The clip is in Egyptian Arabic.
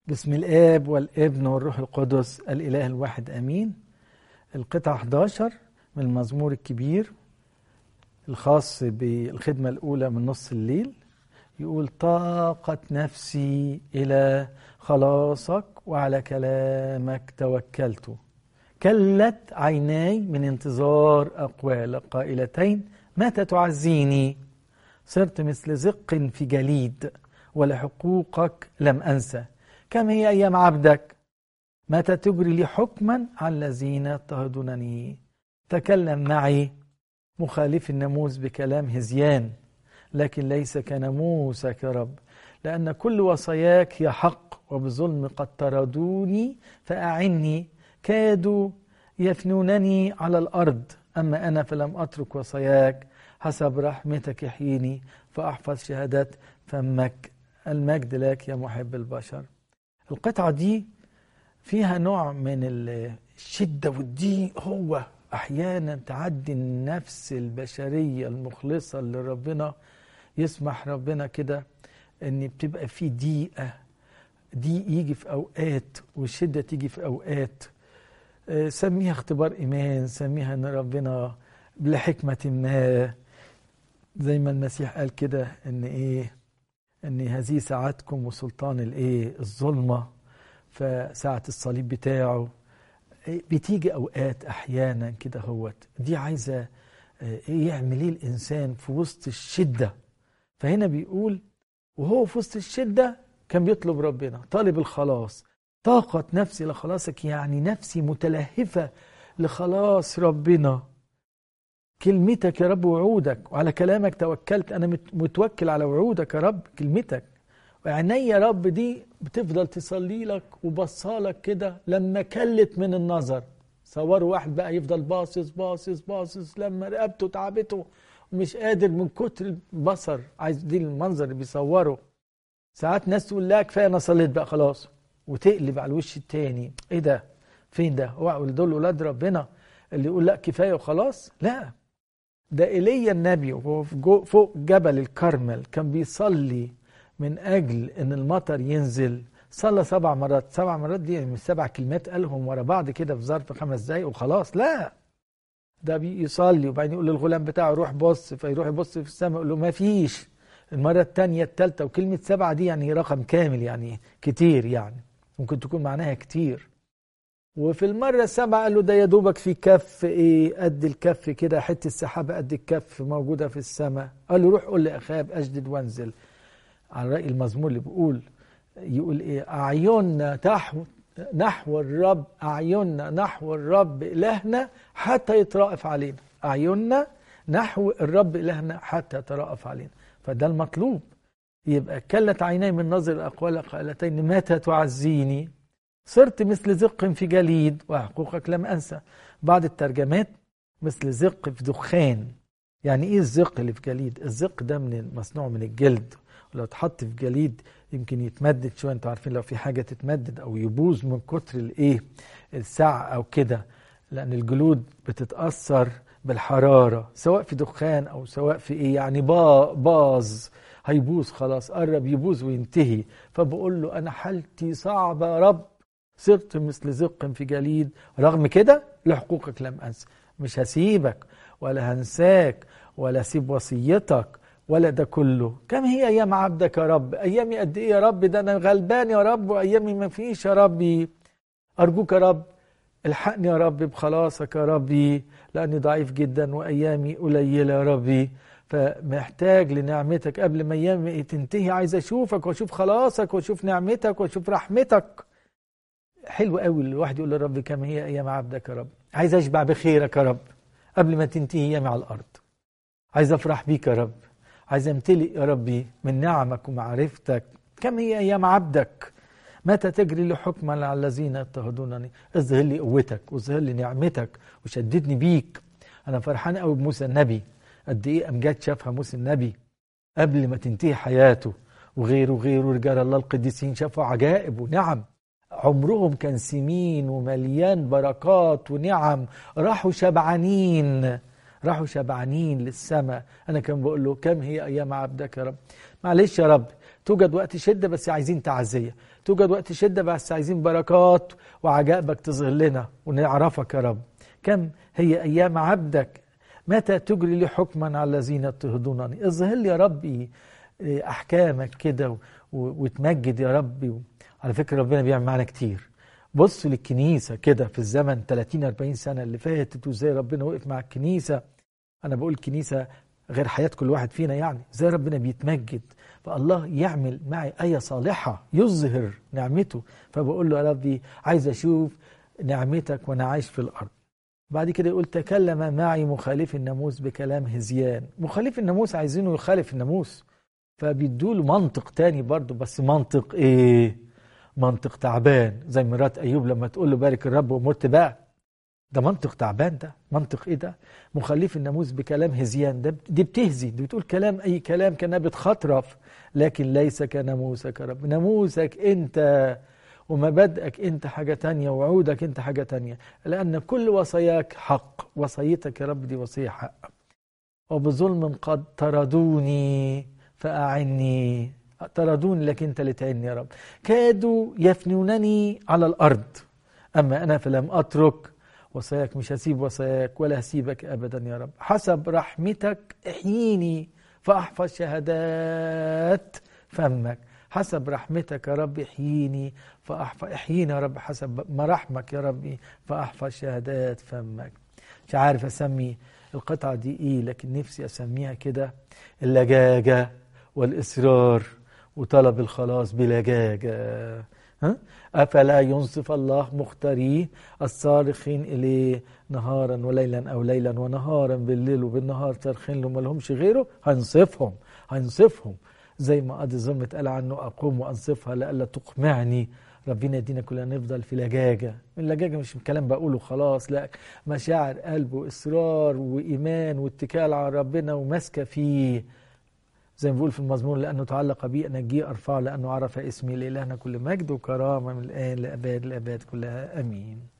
بسم الآب والابن والروح القدس الإله الواحد أمين القطعة 11 من المزمور الكبير الخاص بالخدمة الأولى من نص الليل يقول طاقت نفسي إلى خلاصك وعلى كلامك توكلت كلت عيناي من انتظار أقوال قائلتين متى تعزيني صرت مثل زق في جليد ولحقوقك لم أنسى كم هي أيام عبدك متى تجري لي حكما على الذين يضطهدونني تكلم معي مخالف الناموس بكلام هزيان لكن ليس كناموسك يا رب لأن كل وصاياك هي حق وبظلم قد طردوني فأعني كادوا يفنونني على الأرض أما أنا فلم أترك وصاياك حسب رحمتك يحييني فأحفظ شهادات فمك المجد لك يا محب البشر القطعة دي فيها نوع من الشدة والدي هو أحيانا تعدي النفس البشرية المخلصة لربنا يسمح ربنا كده ان بتبقى في ضيقة ضيق يجي في أوقات والشدة تيجي في أوقات سميها اختبار إيمان سميها أن ربنا لحكمة ما زي ما المسيح قال كده ان ايه ان هذه ساعتكم وسلطان الايه الظلمه فساعه الصليب بتاعه بتيجي اوقات احيانا كده هوت دي عايزه ايه يعمل ايه الانسان في وسط الشده فهنا بيقول وهو في وسط الشده كان بيطلب ربنا طالب الخلاص طاقت نفسي لخلاصك يعني نفسي متلهفه لخلاص ربنا كلمتك يا رب وعودك وعلى كلامك توكلت انا متوكل على وعودك يا رب كلمتك وعيني يا رب دي بتفضل تصلي لك وبصالك كده لما كلت من النظر صوروا واحد بقى يفضل باصص باصص باصص لما رقبته تعبته ومش قادر من كتر البصر عايز دي المنظر اللي بيصوره ساعات ناس تقول لا كفايه انا صليت بقى خلاص وتقلب على الوش التاني ايه ده فين ده هو دول ولاد ربنا اللي يقول لا كفايه وخلاص لا ده ايليا النبي وهو فوق جبل الكرمل كان بيصلي من اجل ان المطر ينزل صلى سبع مرات سبع مرات دي يعني مش سبع كلمات قالهم ورا بعض كده في ظرف خمس دقايق وخلاص لا ده بيصلي وبعدين يقول للغلام بتاعه روح بص فيروح يبص في السماء يقول له ما فيش المرة الثانية الثالثة وكلمة سبعة دي يعني رقم كامل يعني كتير يعني ممكن تكون معناها كتير وفي المرة السابعة قال له ده يا دوبك في كف ايه قد الكف كده حتة السحابة قد الكف موجودة في السماء قال له روح قول لأخاب أجدد وانزل على رأي المزمور اللي بيقول يقول ايه أعيننا تحو نحو الرب أعيننا نحو الرب إلهنا حتى يترأف علينا أعيننا نحو الرب إلهنا حتى يترأف علينا فده المطلوب يبقى كلت عيناي من نظر الأقوال قائلتين متى تعزيني صرت مثل زق في جليد وحقوقك لم أنسى بعض الترجمات مثل زق في دخان يعني ايه الزق اللي في جليد الزق ده من مصنوع من الجلد ولو اتحط في جليد يمكن يتمدد شويه انتوا عارفين لو في حاجه تتمدد او يبوظ من كتر الايه السع او كده لان الجلود بتتاثر بالحراره سواء في دخان او سواء في ايه يعني باظ هيبوظ خلاص قرب يبوظ وينتهي فبقول له انا حالتي صعبه يا رب صرت مثل زق في جليد رغم كده لحقوقك لم أنسى مش هسيبك ولا هنساك ولا سيب وصيتك ولا ده كله كم هي أيام عبدك يا رب أيامي قد إيه يا رب ده أنا غلبان يا رب وأيامي ما فيش يا ربي أرجوك يا رب الحقني يا رب بخلاصك يا ربي لأني ضعيف جدا وأيامي قليلة يا ربي فمحتاج لنعمتك قبل ما أيامي تنتهي عايز أشوفك وأشوف خلاصك وأشوف نعمتك وأشوف رحمتك حلو قوي الواحد يقول للرب كم هي ايام عبدك يا رب عايز اشبع بخيرك يا رب قبل ما تنتهي ايامي على الارض عايز افرح بيك يا رب عايز امتلئ يا ربي من نعمك ومعرفتك كم هي ايام عبدك متى تجري لحكما على الذين يضطهدونني اظهر لي قوتك واظهر لي نعمتك وشددني بيك انا فرحان قوي بموسى النبي قد ايه امجاد شافها موسى النبي قبل ما تنتهي حياته وغيره وغيره رجال الله القديسين شافوا عجائب ونعم عمرهم كان سمين ومليان بركات ونعم راحوا شبعانين راحوا شبعانين للسماء انا كان بقول له كم هي ايام عبدك يا رب معلش يا رب توجد وقت شدة بس عايزين تعزية توجد وقت شدة بس عايزين بركات وعجائبك تظهر لنا ونعرفك يا رب كم هي أيام عبدك متى تجري لي حكما على الذين يضطهدونني اظهر لي يا ربي أحكامك كده وتمجد يا ربي على فكرة ربنا بيعمل معانا كتير بص للكنيسة كده في الزمن 30 40 سنة اللي فاتت وازاي ربنا وقف مع الكنيسة أنا بقول كنيسة غير حياة كل واحد فينا يعني ازاي ربنا بيتمجد فالله يعمل معي آية صالحة يظهر نعمته فبقول له يا ربي عايز أشوف نعمتك وأنا عايش في الأرض بعد كده يقول تكلم معي مخالف الناموس بكلام هزيان مخالف الناموس عايزينه يخالف الناموس فبيدوا له منطق تاني برضه بس منطق ايه منطق تعبان زي مرات ايوب لما تقول له بارك الرب ومت بقى ده منطق تعبان ده منطق ايه ده مخلف الناموس بكلام هزيان ده دي بتهزي دي بتقول كلام اي كلام كانها بتخطرف لكن ليس كناموسك يا رب ناموسك انت ومبادئك انت حاجة تانية وعودك انت حاجة تانية لأن كل وصاياك حق وصيتك يا رب دي وصية حق وبظلم قد طردوني فأعني طردوني لكن انت اللي تعني يا رب كادوا يفنونني على الأرض أما أنا فلم أترك وصاياك مش هسيب وصاياك ولا هسيبك أبدا يا رب حسب رحمتك احييني فأحفظ شهادات فمك حسب رحمتك يا رب احييني فأحفظ احييني يا رب حسب مراحمك يا ربي فأحفظ شهادات فمك مش عارف أسمي القطعة دي إيه لكن نفسي أسميها كده اللجاجة والإصرار وطلب الخلاص بلجاجة ها؟ أفلا ينصف الله مختاريه الصارخين إليه نهارا وليلا أو ليلا ونهارا بالليل وبالنهار صارخين له ما لهمش غيره هنصفهم هنصفهم زي ما قاضي ظلم اتقال عنه أقوم وأنصفها لألا تقمعني ربنا يدينا كلنا نفضل في لجاجة اللجاجة مش كلام بقوله خلاص لا مشاعر قلب وإصرار وإيمان واتكال على ربنا وماسكة فيه زي ما بيقول في المزمور لأنه تعلق بي أنجيه أرفعه لأنه عرف اسمي لإلهنا كل مجد وكرامة من الآن لأباد الأباد كلها أمين